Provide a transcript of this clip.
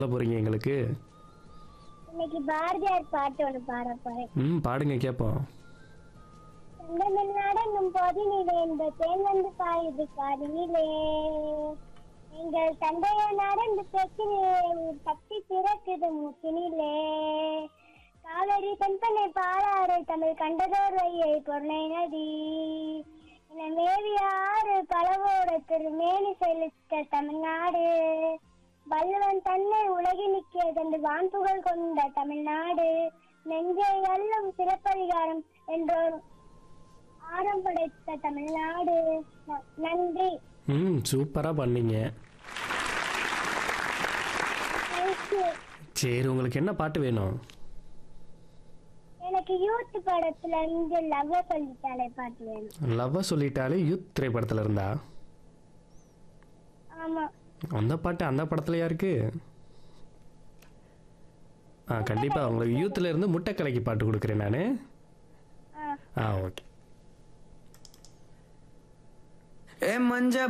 சொல்ல போறீங்க எங்களுக்கு இன்னைக்கு பாரதியார் பாட்டு ஒண்ணு பாட போறேன் ம் பாடுங்க கேட்போம் நடங்கும் பொதினிலே இந்த தேன் வந்து பாயுது காதினிலே எங்கள் தந்தைய நடந்து தெற்கினிலே ஊர் தப்பி பிறக்குது மூக்கினிலே காவேரி தென்பனை பாலாறு தமிழ் கண்டதோர் வையை பொருளை நதி என மேவியாறு பலவோட திருமேனி செலுத்த தமிழ்நாடு வள்ளுவன் தன்னை உலகினிக்கே தந்து வான்புகழ் கொண்ட தமிழ்நாடு நெஞ்சை அள்ளும் சிறப்பதிகாரம் என்றோர் ஆரம் படைத்த தமிழ்நாடு ந- நன்றி ம் சூப்பராக பண்ணீங்க தேங்க்யூ சரி உங்களுக்கு என்ன பாட்டு வேணும் எனக்கு யூத் படத்துல இருந்து லவ் சொல்லிட்டாலே பாட்டு வேணும் லவ்வை சொல்லிட்டாலே யூத் திரைப்படத்தில் இருந்தா ஆமா அந்த பாட்டு அந்த படத்துலையா இருக்கு ஆ கண்டிப்பாக உங்களுக்கு யூத்தில் இருந்து முட்டை கலக்கி பாட்டு கொடுக்குறேன் நான் ஆ ஆ ஓகே ஏ மஞ்ச